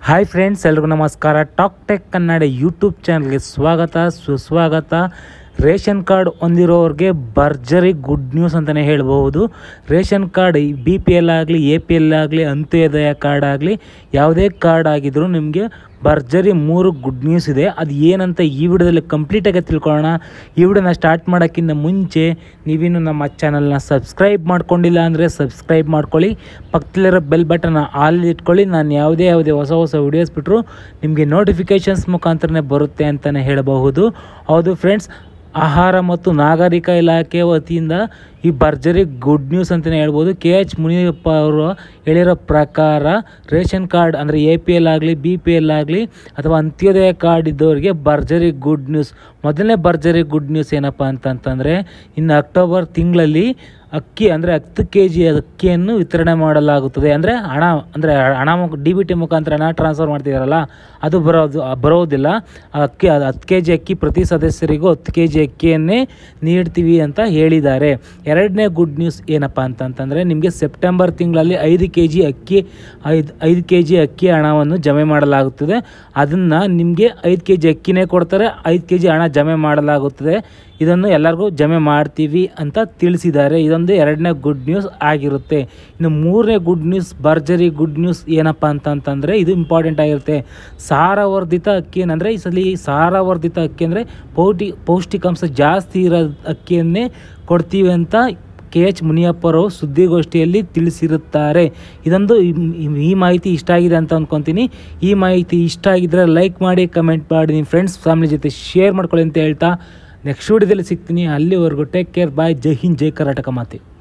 hi friends ಎಲ್ರಿಗೂ ನಮಸ್ಕಾರ talk tech Kannada YouTube ಚಾನಲ್ಗೆ ಸ್ವಾಗತ ಸುಸ್ವಾಗತ ರೇಷನ್ ಕಾರ್ಡ್ ಹೊಂದಿರೋರಿಗೆ ಭರ್ಜರಿ ಗುಡ್ ನ್ಯೂಸ್ ಅಂತಲೇ ಹೇಳ್ಬೋದು ration card B P L ಆಗಲಿ ಎ ಪಿ ಎಲ್ ಆಗಲಿ ಅಂತ್ಯೋದಯ ಕಾರ್ಡ್ ಆಗಲಿ ಯಾವುದೇ ಕಾರ್ಡ್ ಆಗಿದ್ರೂ ನಿಮಗೆ ಭರ್ಜರಿ ಮೂರು ಗುಡ್ ನ್ಯೂಸ್ ಇದೆ ಅದು ಏನಂತ ಈ ವಿಡಿಯೋದಲ್ಲಿ ಕಂಪ್ಲೀಟಾಗಿ ತಿಳ್ಕೊಳ್ಳೋಣ ಈ ವಿಡಿಯೋನ ಸ್ಟಾರ್ಟ್ ಮಾಡೋಕ್ಕಿಂತ ಮುಂಚೆ ನೀವಿನ್ನು ನಮ್ಮ ಚಾನಲ್ನ ಸಬ್ಸ್ಕ್ರೈಬ್ ಮಾಡ್ಕೊಂಡಿಲ್ಲ ಅಂದರೆ ಸಬ್ಸ್ಕ್ರೈಬ್ ಮಾಡ್ಕೊಳ್ಳಿ ಪಕ್ಕದಲ್ಲಿರೋ ಬೆಲ್ ಬಟನ್ನ ಆಲ್ ಇಟ್ಕೊಳ್ಳಿ ನಾನು ಯಾವುದೇ ಯಾವುದೇ ಹೊಸ ಹೊಸ ವಿಡಿಯೋಸ್ ಬಿಟ್ಟರು ನಿಮಗೆ ನೋಟಿಫಿಕೇಷನ್ಸ್ ಮುಖಾಂತರನೇ ಬರುತ್ತೆ ಅಂತಲೇ ಹೇಳಬಹುದು ಹೌದು ಫ್ರೆಂಡ್ಸ್ ಆಹಾರ ಮತ್ತು ನಾಗರಿಕ ಇಲಾಖೆ ವತಿಯಿಂದ ಈ ಭರ್ಜರಿ ಗುಡ್ ನ್ಯೂಸ್ ಅಂತಲೇ ಹೇಳ್ಬೋದು ಕೆ ಎಚ್ ಮುನಿಯಪ್ಪ ಅವರು ಹೇಳಿರೋ ಪ್ರಕಾರ ರೇಷನ್ ಕಾರ್ಡ್ ಅಂದರೆ ಎ ಪಿ ಎಲ್ ಆಗಲಿ ಬಿ ಪಿ ಎಲ್ ಆಗಲಿ ಅಥವಾ ಅಂತ್ಯೋದಯ ಕಾರ್ಡ್ ಇದ್ದವರಿಗೆ ಭರ್ಜರಿ ಗುಡ್ ನ್ಯೂಸ್ ಮೊದಲನೇ ಭರ್ಜರಿ ಗುಡ್ ನ್ಯೂಸ್ ಏನಪ್ಪ ಅಂತಂತಂದರೆ ಇನ್ನು ಅಕ್ಟೋಬರ್ ತಿಂಗಳಲ್ಲಿ ಅಕ್ಕಿ ಅಂದರೆ ಹತ್ತು ಕೆ ಜಿ ಅಕ್ಕಿಯನ್ನು ವಿತರಣೆ ಮಾಡಲಾಗುತ್ತದೆ ಅಂದರೆ ಹಣ ಅಂದರೆ ಹಣ ಡಿ ಬಿ ಟಿ ಮುಖಾಂತರ ಹಣ ಟ್ರಾನ್ಸ್ಫರ್ ಮಾಡ್ತಿದಾರಲ್ಲ ಅದು ಬರೋದು ಬರೋದಿಲ್ಲ ಆ ಅಕ್ಕಿ ಅದು ಹತ್ತು ಕೆ ಜಿ ಅಕ್ಕಿ ಪ್ರತಿ ಸದಸ್ಯರಿಗೂ ಹತ್ತು ಕೆ ಜಿ ಅಕ್ಕಿಯನ್ನೇ ನೀಡ್ತೀವಿ ಅಂತ ಹೇಳಿದ್ದಾರೆ ಎರಡನೇ ಗುಡ್ ನ್ಯೂಸ್ ಏನಪ್ಪ ಅಂತಂತಂದರೆ ನಿಮಗೆ ಸೆಪ್ಟೆಂಬರ್ ತಿಂಗಳಲ್ಲಿ ಐದು ಕೆ ಜಿ ಅಕ್ಕಿ ಐದು ಐದು ಕೆ ಜಿ ಅಕ್ಕಿ ಹಣವನ್ನು ಜಮೆ ಮಾಡಲಾಗುತ್ತದೆ ಅದನ್ನು ನಿಮಗೆ ಐದು ಕೆ ಜಿ ಅಕ್ಕಿನೇ ಕೊಡ್ತಾರೆ ಐದು ಕೆ ಜಿ ಹಣ ಜಮೆ ಮಾಡಲಾಗುತ್ತದೆ ಇದನ್ನು ಎಲ್ಲರಿಗೂ ಜಮೆ ಮಾಡ್ತೀವಿ ಅಂತ ತಿಳಿಸಿದ್ದಾರೆ ಇದೊಂದು ಎರಡನೇ ಗುಡ್ ನ್ಯೂಸ್ ಆಗಿರುತ್ತೆ ಇನ್ನು ಮೂರನೇ ಗುಡ್ ನ್ಯೂಸ್ ಭರ್ಜರಿ ಗುಡ್ ನ್ಯೂಸ್ ಏನಪ್ಪ ಅಂತಂತಂದರೆ ಇದು ಇಂಪಾರ್ಟೆಂಟ್ ಆಗಿರುತ್ತೆ ಸಾರವರ್ಧಿತ ಅಕ್ಕಿ ಏನಂದರೆ ಈ ಸಲ ಸಾರವರ್ಧಿತ ಅಕ್ಕಿ ಅಂದರೆ ಪೌಟಿ ಪೌಷ್ಟಿಕಾಂಶ ಜಾಸ್ತಿ ಇರೋ ಅಕ್ಕಿಯನ್ನೇ ಕೊಡ್ತೀವಿ ಅಂತ ಕೆ ಎಚ್ ಮುನಿಯಪ್ಪರು ಸುದ್ದಿಗೋಷ್ಠಿಯಲ್ಲಿ ತಿಳಿಸಿರುತ್ತಾರೆ ಇದೊಂದು ಈ- ಈ ಮಾಹಿತಿ ಇಷ್ಟ ಆಗಿದೆ ಅಂತ ಅಂದ್ಕೊತೀನಿ ಈ ಮಾಹಿತಿ ಇಷ್ಟ ಆಗಿದ್ದರೆ ಲೈಕ್ ಮಾಡಿ ಕಮೆಂಟ್ ಮಾಡಿ ನಿಮ್ಮ ಫ್ರೆಂಡ್ಸ್ ಫ್ಯಾಮಿಲಿ ಜೊತೆ ಶೇರ್ ಮಾಡ್ಕೊಳ್ಳಿ ಅಂತ ಹೇಳ್ತಾ ನೆಕ್ಸ್ಟ್ ವಿಡಿಯೋದಲ್ಲಿ ಸಿಗ್ತೀನಿ ಅಲ್ಲಿವರೆಗೂ ಟೇಕ್ ಕೇರ್ ಬಾಯ್ ಜೈ ಹಿಂದ್ ಜೈ ಕರ್ನಾಟಕ ಮಾತೆ